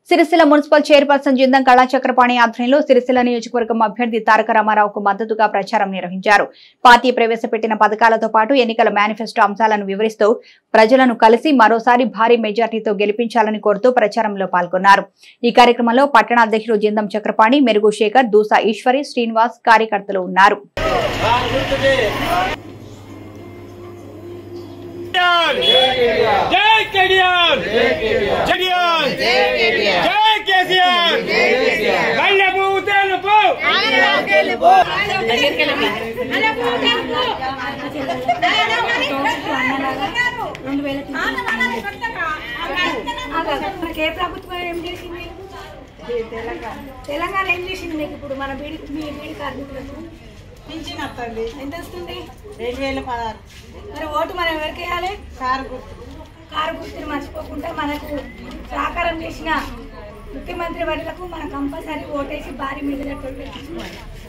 Sircilla municipal chairperson Jindam Kalachakrapani ఆధ్వర్యంలో సిరిసిల్ల నియోజకవర్గం అభ్యర్థి తారక రామారావుకు మద్దతుగా ప్రచారం నిర్వహించారు పార్టీ ప్రవేశపెట్టిన పథకాలతో పాటు ఎన్నికల మేనిఫెస్టో అంశాలను వివరిస్తూ ప్రజలను కలిసి మరోసారి భారీ మెజార్టీతో గెలిపించాలని కోరుతూ ప్రచారంలో పాల్గొన్నారు ఈ కార్యక్రమంలో పట్టణ అధ్యక్షుడు జిందం చక్రపాణి మెరుగు శేఖర్ దూసా ఈశ్వరి శ్రీనివాస్ కార్యకర్తలు ఉన్నారు జై కేటీఆర్ జగియాన్ జై కేసీఆర్ గల్లెపు తెలుపు మనకి ఏ ప్రభుత్వం ఏం చేసింది తెలంగాణ ఏం చేసింది మీకు ఇప్పుడు మన బీడి మీ బీడి కార్మికులకు పింఛన్ వస్తుంది ఎంత వస్తుంది రెండు వేల పదహారు మరి ఓటు మనం ఎవరికి వేయాలి కారు గుర్తు కారు గుర్తుని మర్చిపోకుండా మనకు సహకారం చేసిన ముఖ్యమంత్రి వర్లకు మనం కంపల్సరీ ఓటేసి భారీ మీద